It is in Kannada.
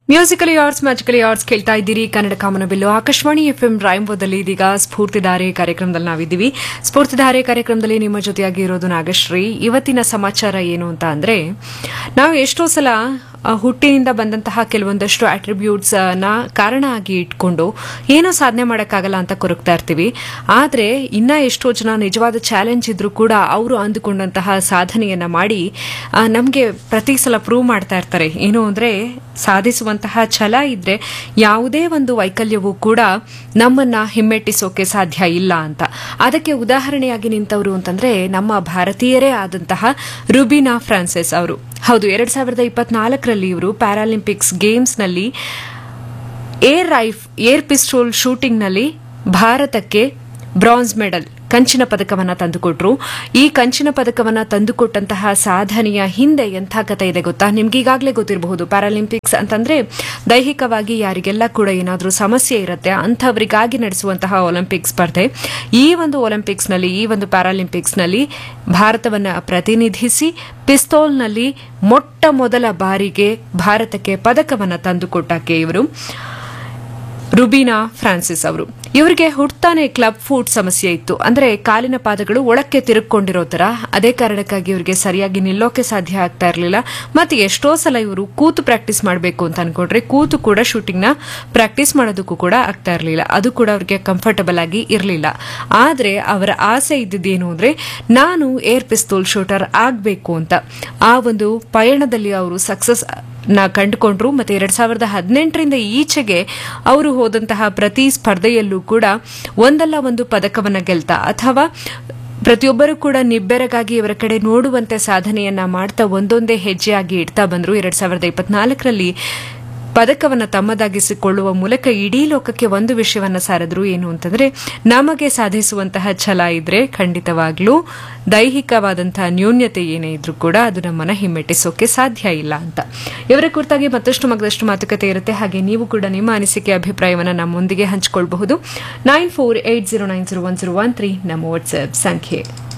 ಮ್ಯೂಸಿಕಲಿ ಆರ್ಟ್ಸ್ ಮ್ಯಾಜಿಕಲಿ ಆರ್ಟ್ಸ್ ಕೇಳ್ತಾ ಇದ್ದೀರಿ ಕನ್ನಡ ಕಾಮನಬಿಲ್ಲು ಆಕಾಶವಾಣಿ ಎಫ್ ಎಂ ರಾಯಂಬೋದಲ್ಲಿ ಇದೀಗ ಸ್ಫೂರ್ತಿಧಾರೆ ಕಾರ್ಯಕ್ರಮದಲ್ಲಿ ನಾವಿದ್ದೀವಿ ಸ್ಫೂರ್ತಿಧಾರೆ ಕಾರ್ಯಕ್ರಮದಲ್ಲಿ ನಿಮ್ಮ ಜೊತೆಯಾಗಿ ಇರೋದು ನಾಗಶ್ರೀ ಇವತ್ತಿನ ಸಮಾಚಾರ ಏನು ಅಂತ ಅಂದ್ರೆ ನಾವು ಎಷ್ಟೋ ಸಲ ಆ, ಹುಟ್ಟಿನಿಂದ ಬಂದಂತಹ ಕೆಲವೊಂದಷ್ಟು ಅಟ್ರಿಬ್ಯೂಟ್ಸ್ ನ ಕಾರಣ ಆಗಿ ಇಟ್ಕೊಂಡು ಏನೋ ಸಾಧನೆ ಮಾಡೋಕ್ಕಾಗಲ್ಲ ಅಂತ ಕೊರಗ್ತಾ ಇರ್ತೀವಿ ಆದ್ರೆ ಇನ್ನ ಎಷ್ಟೋ ಜನ ನಿಜವಾದ ಚಾಲೆಂಜ್ ಇದ್ರೂ ಕೂಡ ಅವರು ಅಂದುಕೊಂಡಂತಹ ಸಾಧನೆಯನ್ನ ಮಾಡಿ ನಮಗೆ ಪ್ರತಿ ಸಲ ಪ್ರೂವ್ ಮಾಡ್ತಾ ಇರ್ತಾರೆ ಏನು ಅಂದ್ರೆ ಸಾಧಿಸುವಂತಹ ಛಲ ಇದ್ರೆ ಯಾವುದೇ ಒಂದು ವೈಕಲ್ಯವೂ ಕೂಡ ನಮ್ಮನ್ನ ಹಿಮ್ಮೆಟ್ಟಿಸೋಕೆ ಸಾಧ್ಯ ಇಲ್ಲ ಅಂತ ಅದಕ್ಕೆ ಉದಾಹರಣೆಯಾಗಿ ನಿಂತವರು ಅಂತಂದ್ರೆ ನಮ್ಮ ಭಾರತೀಯರೇ ಆದಂತಹ ರುಬಿನಾ ಫ್ರಾನ್ಸಿಸ್ ಅವರು ಹೌದು ಎರಡ್ ಸಾವಿರದ ಇಪ್ಪತ್ನಾಲ್ಕರಲ್ಲಿ ಇವರು ಪ್ಯಾರಾಲಿಂಪಿಕ್ಸ್ ಗೇಮ್ಸ್ನಲ್ಲಿ ಏರ್ ರೈಫ್ ಏರ್ ಪಿಸ್ಟೋಲ್ ಶೂಟಿಂಗ್ನಲ್ಲಿ ಭಾರತಕ್ಕೆ ಬ್ರಾನ್ಸ್ ಮೆಡಲ್ ಕಂಚಿನ ಪದಕವನ್ನ ತಂದುಕೊಟ್ರು ಈ ಕಂಚಿನ ಪದಕವನ್ನ ತಂದುಕೊಟ್ಟಂತಹ ಸಾಧನೆಯ ಹಿಂದೆ ಎಂಥ ಕಥೆ ಇದೆ ಗೊತ್ತಾ ನಿಮ್ಗೆ ಈಗಾಗಲೇ ಗೊತ್ತಿರಬಹುದು ಪ್ಯಾರಾಲಿಂಪಿಕ್ಸ್ ಅಂತಂದ್ರೆ ದೈಹಿಕವಾಗಿ ಯಾರಿಗೆಲ್ಲ ಕೂಡ ಏನಾದರೂ ಸಮಸ್ಯೆ ಇರುತ್ತೆ ಅಂಥವರಿಗಾಗಿ ನಡೆಸುವಂತಹ ಒಲಿಂಪಿಕ್ ಸ್ಪರ್ಧೆ ಈ ಒಂದು ಒಲಿಂಪಿಕ್ಸ್ನಲ್ಲಿ ಈ ಒಂದು ಪ್ಯಾರಾಲಿಂಪಿಕ್ಸ್ನಲ್ಲಿ ಭಾರತವನ್ನ ಪ್ರತಿನಿಧಿಸಿ ಪಿಸ್ತೋಲ್ನಲ್ಲಿ ಮೊಟ್ಟ ಮೊದಲ ಬಾರಿಗೆ ಭಾರತಕ್ಕೆ ಪದಕವನ್ನ ತಂದುಕೊಟ್ಟಕ್ಕೆ ಇವರು ರುಬೀನಾ ಫ್ರಾನ್ಸಿಸ್ ಅವರು ಇವರಿಗೆ ಹುಟ್ಟಾನೆ ಕ್ಲಬ್ ಫೂಟ್ ಸಮಸ್ಯೆ ಇತ್ತು ಅಂದ್ರೆ ಕಾಲಿನ ಪಾದಗಳು ಒಳಕ್ಕೆ ತಿರುಗಿಕೊಂಡಿರೋ ತರ ಅದೇ ಕಾರಣಕ್ಕಾಗಿ ಇವರಿಗೆ ಸರಿಯಾಗಿ ನಿಲ್ಲೋಕೆ ಸಾಧ್ಯ ಆಗ್ತಾ ಇರಲಿಲ್ಲ ಮತ್ತೆ ಎಷ್ಟೋ ಸಲ ಇವರು ಕೂತು ಪ್ರಾಕ್ಟೀಸ್ ಮಾಡಬೇಕು ಅಂತ ಅನ್ಕೊಂಡ್ರೆ ಕೂತು ಕೂಡ ಶೂಟಿಂಗ್ ನ ಪ್ರಾಕ್ಟೀಸ್ ಮಾಡೋದಕ್ಕೂ ಕೂಡ ಆಗ್ತಾ ಇರಲಿಲ್ಲ ಅದು ಕೂಡ ಅವ್ರಿಗೆ ಕಂಫರ್ಟಬಲ್ ಆಗಿ ಇರಲಿಲ್ಲ ಆದ್ರೆ ಅವರ ಆಸೆ ಇದ್ದಿದ್ದೇನು ಅಂದ್ರೆ ನಾನು ಏರ್ ಪಿಸ್ತೂಲ್ ಶೂಟರ್ ಆಗಬೇಕು ಅಂತ ಆ ಒಂದು ಪಯಣದಲ್ಲಿ ಅವರು ಸಕ್ಸಸ್ ನ ಕಂಡುಕೊಂಡ್ರು ಮತ್ತೆ ಎರಡ್ ಸಾವಿರದ ಹದಿನೆಂಟರಿಂದ ಈಚೆಗೆ ಅವರು ಹೋದಂತಹ ಪ್ರತಿ ಸ್ಪರ್ಧೆಯಲ್ಲೂ ಕೂಡ ಒಂದಲ್ಲ ಒಂದು ಪದಕವನ್ನ ಗೆಲ್ತಾ ಅಥವಾ ಪ್ರತಿಯೊಬ್ಬರು ಕೂಡ ನಿಬ್ಬೆರಗಾಗಿ ಇವರ ಕಡೆ ನೋಡುವಂತೆ ಸಾಧನೆಯನ್ನ ಮಾಡ್ತಾ ಒಂದೊಂದೇ ಹೆಜ್ಜೆಯಾಗಿ ಇಡ್ತಾ ಬಂದ್ರು ಎರಡ್ ಸಾವಿರದ ಇಪ್ಪತ್ನಾಲ್ಕರಲ್ಲಿ ಪದಕವನ್ನ ತಮ್ಮದಾಗಿಸಿಕೊಳ್ಳುವ ಮೂಲಕ ಇಡೀ ಲೋಕಕ್ಕೆ ಒಂದು ವಿಷಯವನ್ನ ಸಾರಿದ್ರು ಏನು ಅಂತಂದ್ರೆ ನಮಗೆ ಸಾಧಿಸುವಂತಹ ಛಲ ಇದ್ರೆ ಖಂಡಿತವಾಗ್ಲೂ ದೈಹಿಕವಾದಂತಹ ನ್ಯೂನ್ಯತೆ ಏನೇ ಇದ್ರೂ ಕೂಡ ಅದು ನಮ್ಮನ್ನ ಹಿಮ್ಮೆಟ್ಟಿಸೋಕೆ ಸಾಧ್ಯ ಇಲ್ಲ ಅಂತ ಇವರ ಕುರಿತಾಗಿ ಮತ್ತಷ್ಟು ಮಗದಷ್ಟು ಮಾತುಕತೆ ಇರುತ್ತೆ ಹಾಗೆ ನೀವು ಕೂಡ ನಿಮ್ಮ ಅನಿಸಿಕೆ ಅಭಿಪ್ರಾಯವನ್ನ ನಮ್ಮೊಂದಿಗೆ ಹಂಚಿಕೊಳ್ಳಬಹುದು nine four eight zero nine zero one zero one three ನಮ್ಮ ವಾಟ್ಸ್ಆಪ್ ಸಂಖ್ಯೆ